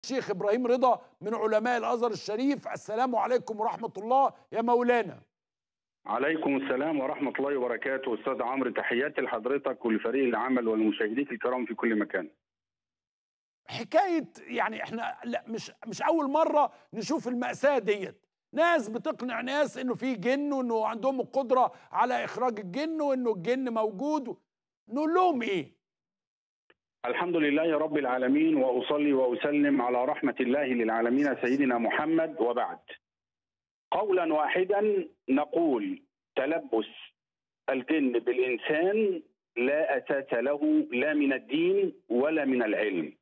الشيخ ابراهيم رضا من علماء الازهر الشريف السلام عليكم ورحمه الله يا مولانا عليكم السلام ورحمة الله وبركاته أستاذ عمرو تحياتي لحضرتك ولفريق العمل والمشاهدين الكرام في كل مكان حكايه يعني احنا لا مش مش اول مره نشوف الماساه ديت ناس بتقنع ناس انه في جن وانه عندهم القدره على اخراج الجن وانه الجن موجود نقول لهم ايه الحمد لله رب العالمين وأصلي وأسلم على رحمة الله للعالمين سيدنا محمد وبعد قولا واحدا نقول تلبس الجن بالإنسان لا أساس له لا من الدين ولا من العلم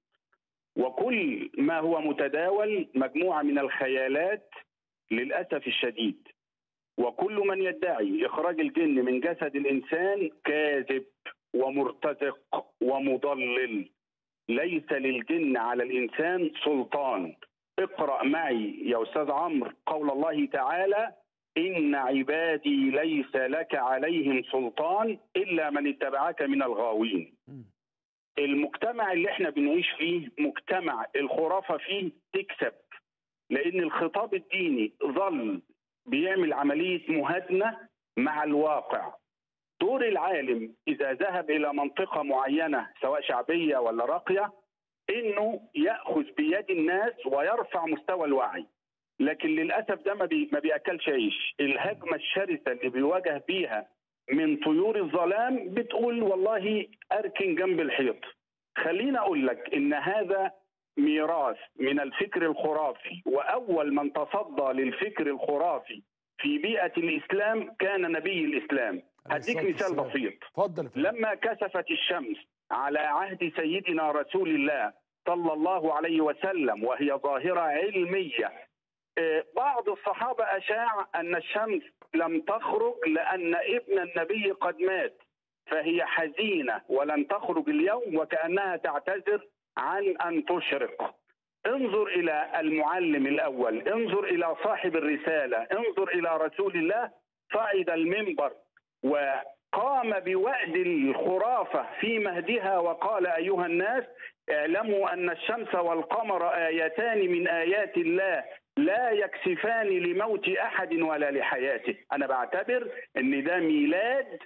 وكل ما هو متداول مجموعة من الخيالات للأسف الشديد وكل من يدعي إخراج الجن من جسد الإنسان كاذب ومرتزق ومضلل ليس للجن على الإنسان سلطان اقرأ معي يا أستاذ عمرو قول الله تعالى إن عبادي ليس لك عليهم سلطان إلا من اتبعك من الغاوين المجتمع اللي احنا بنعيش فيه مجتمع الخرافة فيه تكسب لأن الخطاب الديني ظل بيعمل عملية مهادنة مع الواقع دور العالم إذا ذهب إلى منطقة معينة سواء شعبية ولا راقية إنه يأخذ بيد الناس ويرفع مستوى الوعي لكن للأسف ده ما, بي ما بيأكلش عيش الهجمة الشرسة اللي بيواجه بيها من طيور الظلام بتقول والله أركن جنب الحيط خليني أقول لك إن هذا ميراث من الفكر الخرافي وأول من تصدى للفكر الخرافي في بيئة الإسلام كان نبي الإسلام هديك مثال بسيط اتفضل لما كسفت الشمس على عهد سيدنا رسول الله صلى الله عليه وسلم وهي ظاهرة علمية بعض الصحابة أشاع أن الشمس لم تخرج لأن ابن النبي قد مات فهي حزينة ولن تخرج اليوم وكأنها تعتذر عن أن تشرق انظر إلى المعلم الأول انظر إلى صاحب الرسالة انظر إلى رسول الله صعد المنبر وقام بوأد الخرافة في مهدها وقال أيها الناس اعلموا أن الشمس والقمر آيتان من آيات الله لا يكسفان لموت أحد ولا لحياته أنا بعتبر أن ده ميلاد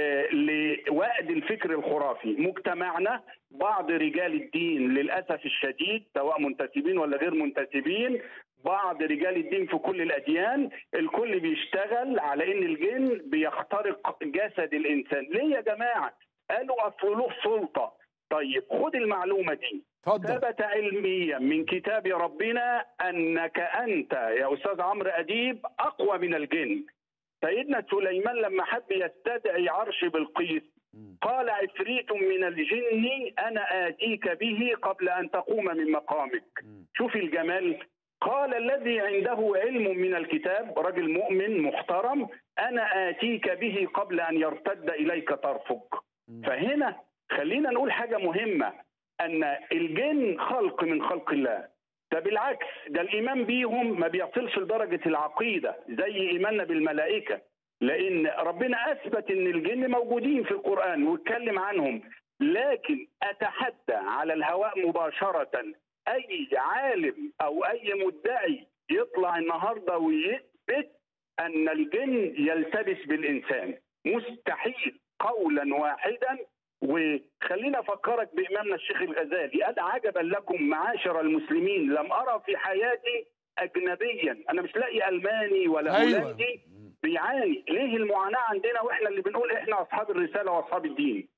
لوأد الفكر الخرافي مجتمعنا بعض رجال الدين للأسف الشديد سواء منتسبين ولا غير منتسبين بعض رجال الدين في كل الأديان الكل بيشتغل على أن الجن بيخترق جسد الإنسان ليه يا جماعة قالوا أصل له سلطة طيب خد المعلومة دي اتفضل ثبت علميا من كتاب ربنا أنك أنت يا أستاذ عمرو أديب أقوى من الجن سيدنا سليمان لما حب يستدعي عرش بلقيس قال عفريت من الجن انا اتيك به قبل ان تقوم من مقامك شوف الجمال قال الذي عنده علم من الكتاب رجل مؤمن محترم انا اتيك به قبل ان يرتد اليك طرفك فهنا خلينا نقول حاجه مهمه ان الجن خلق من خلق الله ده بالعكس ده الايمان بيهم ما بيصلش لدرجه العقيده زي ايماننا بالملائكه لان ربنا اثبت ان الجن موجودين في القران واتكلم عنهم لكن اتحدى على الهواء مباشره اي عالم او اي مدعي يطلع النهارده ويثبت ان الجن يلتبس بالانسان مستحيل قولا واحدا وخلينا افكرك بامامنا الشيخ الغزالي قال عجبا لكم معاشر المسلمين لم ارى في حياتي اجنبيا انا مش لاقي الماني ولا أيوة. هولندي بيعاني ليه المعاناه عندنا واحنا اللي بنقول احنا اصحاب الرساله واصحاب الدين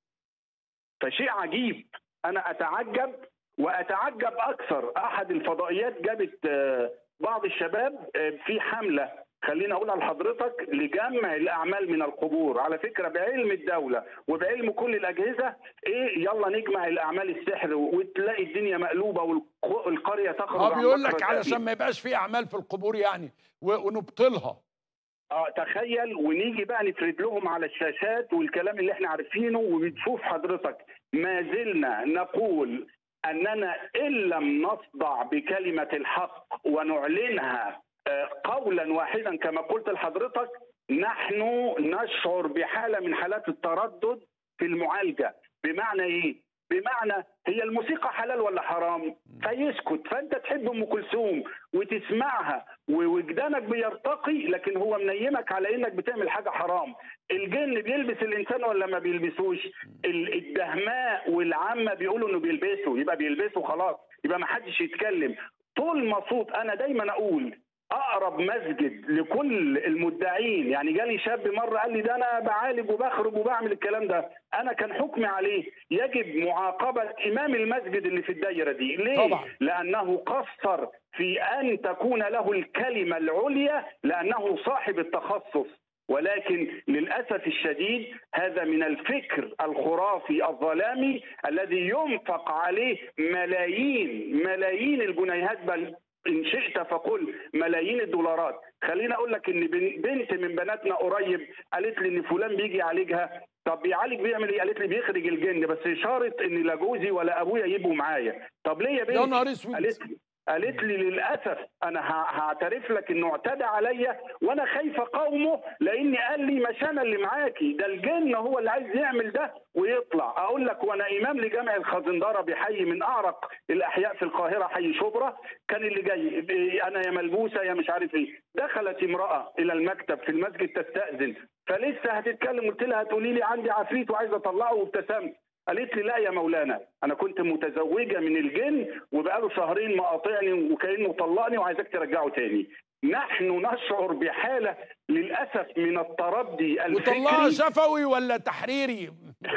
فشيء عجيب انا اتعجب واتعجب اكثر احد الفضائيات جابت بعض الشباب في حمله خليني اقولها لحضرتك لجمع الاعمال من القبور على فكره بعلم الدوله وبعلم كل الاجهزه ايه يلا نجمع الاعمال السحر وتلاقي الدنيا مقلوبه والقريه تخرج اه بيقول لك علشان ما يبقاش في اعمال في القبور يعني ونبطلها اه تخيل ونيجي بقى نفرد لهم على الشاشات والكلام اللي احنا عارفينه وبتشوف حضرتك ما زلنا نقول اننا ان لم نصدع بكلمه الحق ونعلنها قولا واحدا كما قلت لحضرتك نحن نشعر بحاله من حالات التردد في المعالجه بمعنى ايه بمعنى هي الموسيقى حلال ولا حرام فيسكت فانت تحب ام كلثوم وتسمعها ووجدانك بيرتقي لكن هو منيمك على انك بتعمل حاجه حرام الجن بيلبس الانسان ولا ما بيلبسوش ال- الدهماء والعامه بيقولوا انه بيلبسوا يبقى بيلبسوا خلاص يبقى ما حدش يتكلم طول ما صوت انا دايما اقول اقرب مسجد لكل المدعين يعني جالي شاب مره قال لي ده انا بعالج وبخرج وبعمل الكلام ده انا كان حكمي عليه يجب معاقبه امام المسجد اللي في الدايره دي ليه طبعا. لانه قصر في ان تكون له الكلمه العليا لانه صاحب التخصص ولكن للاسف الشديد هذا من الفكر الخرافي الظلامي الذي ينفق عليه ملايين ملايين الجنيهات بل ان شئت فقل ملايين الدولارات خليني اقول لك ان بن- بنت من بناتنا قريب قالت لي ان فلان بيجي يعالجها طب بيعالج بيعمل ايه قالت لي بيخرج الجن بس شرط ان لا جوزي ولا ابويا يبقوا معايا طب ليه يا بنتي يا نهار اسود قالت لي قالت لي للاسف انا ه- هعترف لك انه اعتدى عليا وانا خايفه قومه لاني قال لي مش انا اللي معاكي ده الجن هو اللي عايز يعمل ده ويطلع اقول لك وانا امام لجامع الخزندره بحي من اعرق الاحياء في القاهره حي شبرا كان اللي جاي ب- انا يا ملبوسه يا مش عارف ايه دخلت امراه الى المكتب في المسجد تستاذن فلسه هتتكلم قلت لها هتقولي لي عندي عفريت وعايزه اطلعه وابتسمت قالت لي لا يا مولانا انا كنت متزوجه من الجن وبقاله شهرين مقاطعني وكانه طلقني وعايزك ترجعه تاني نحن نشعر بحاله للاسف من التردي وطلعها الفكري شفوي ولا تحريري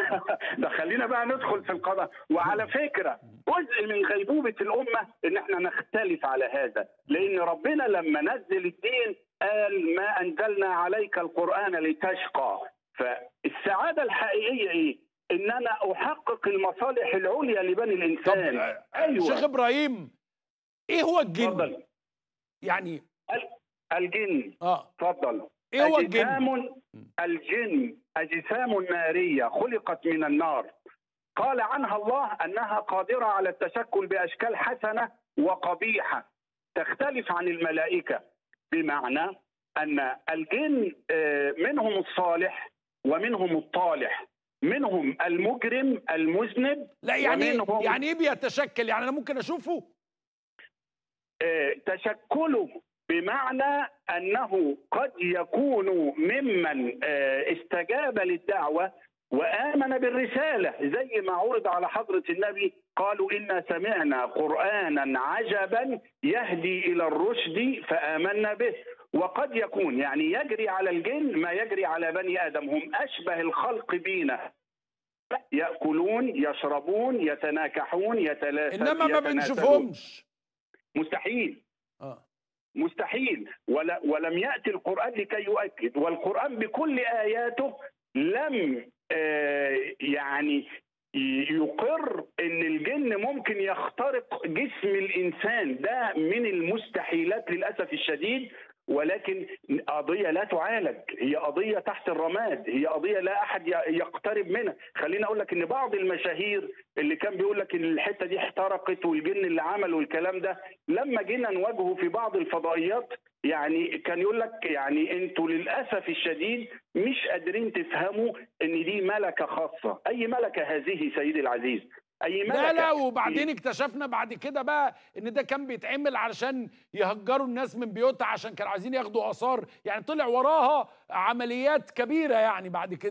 ده خلينا بقى ندخل في القضاء وعلى فكره جزء من غيبوبه الامه ان احنا نختلف على هذا لان ربنا لما نزل الدين قال ما انزلنا عليك القران لتشقى فالسعاده الحقيقيه ايه؟ ان انا احقق المصالح العليا لبني طب الانسان آه، شيخ ابراهيم ايه هو الجن اتفضل يعني الجن اه اتفضل ايه هو الجن أجسام الجن أجسام نارية خلقت من النار قال عنها الله أنها قادرة على التشكل بأشكال حسنة وقبيحة تختلف عن الملائكة بمعنى أن الجن آه، منهم الصالح ومنهم الطالح منهم المجرم المذنب لا يعني ومنهم- يعني ايه بيتشكل يعني انا ممكن اشوفه آه، تشكله بمعنى انه قد يكون ممن آه، استجاب للدعوه وامن بالرساله زي ما عرض على حضره النبي قالوا انا سمعنا قرانا عجبا يهدي الى الرشد فامنا به وقد يكون يعني يجري على الجن ما يجري على بني ادم هم اشبه الخلق بينا ياكلون يشربون يتناكحون يتلا- انما ما يتناسلون. بنشوفهمش مستحيل اه مستحيل ولا ولم ياتي القران لكي يؤكد والقران بكل اياته لم آه، يعني ي- يقر ان الجن ممكن يخترق جسم الانسان ده من المستحيلات للاسف الشديد ولكن قضيه لا تعالج هي قضيه تحت الرماد هي قضيه لا احد ي- يقترب منها خليني اقول لك ان بعض المشاهير اللي كان بيقول لك ان الحته دي احترقت والجن اللي عملوا الكلام ده لما جينا نواجهه في بعض الفضائيات يعني كان يقول لك يعني انتوا للاسف الشديد مش قادرين تفهموا ان دي ملكه خاصه اي ملكه هذه سيدي العزيز اي ملكه لا لا وبعدين اكتشفنا بعد كده بقى ان ده كان بيتعمل علشان يهجروا الناس من بيوتها عشان كانوا عايزين ياخدوا اثار يعني طلع وراها عمليات كبيره يعني بعد كده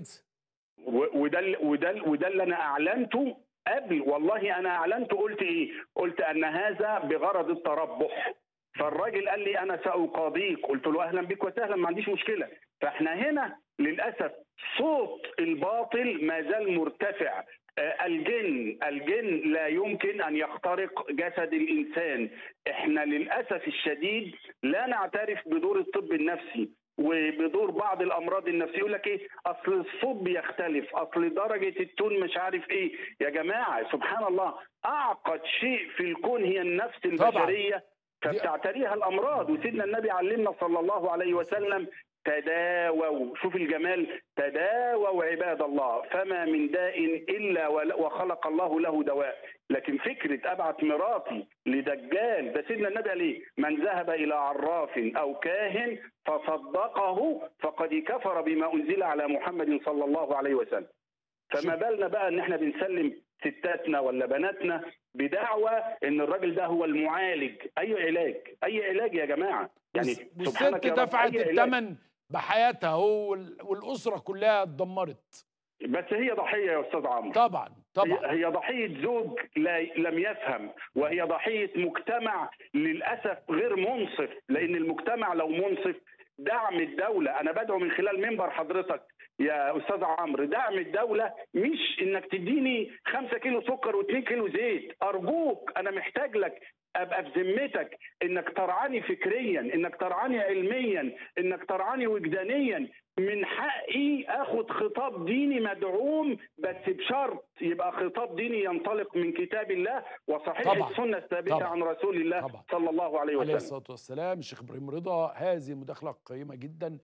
و- وده ال- وده ال- وده اللي انا اعلنته قبل والله انا اعلنت قلت ايه؟ قلت ان هذا بغرض التربح فالراجل قال لي انا ساقاضيك قلت له اهلا بك وسهلا ما عنديش مشكله فاحنا هنا للاسف صوت الباطل ما زال مرتفع آه، الجن الجن لا يمكن ان يخترق جسد الانسان احنا للاسف الشديد لا نعترف بدور الطب النفسي وبدور بعض الامراض النفسيه يقول لك ايه اصل الصوت بيختلف اصل درجه التون مش عارف ايه يا جماعه سبحان الله اعقد شيء في الكون هي النفس طبعاً. البشريه فبتعتريها الامراض وسيدنا النبي علمنا صلى الله عليه وسلم تداووا شوف الجمال تداووا عباد الله فما من داء الا ول- وخلق الله له دواء لكن فكره ابعت مراتي لدجال ده سيدنا النبي قال ايه من ذهب الى عراف او كاهن فصدقه فقد كفر بما انزل على محمد صلى الله عليه وسلم فما بالنا بقى ان احنا بنسلم ستاتنا ولا بناتنا بدعوى ان الراجل ده هو المعالج اي علاج اي علاج يا جماعه يعني والس- والست سبحانك يا رب، دفعت أي علاج. الثمن بحياتها هو وال- والاسره كلها اتدمرت بس هي ضحيه يا استاذ عمرو طبعا طبعا هي هي ضحية زوج لا لم يفهم وهي ضحية مجتمع للأسف غير منصف لأن المجتمع لو منصف دعم الدولة أنا بدعو من خلال منبر حضرتك يا أستاذ عمرو دعم الدولة مش إنك تديني خمسة كيلو سكر واتنين كيلو زيت أرجوك أنا محتاج لك ابقى في ذمتك انك ترعاني فكريا انك ترعاني علميا انك ترعاني وجدانيا من حقي اخد خطاب ديني مدعوم بس بشرط يبقى خطاب ديني ينطلق من كتاب الله وصحيح طبعاً. السنه الثابته طبعاً. عن رسول الله طبعاً. صلى الله عليه عليه وسلم الصلاه والسلام الشيخ ابراهيم رضا هذه مداخله قيمه جدا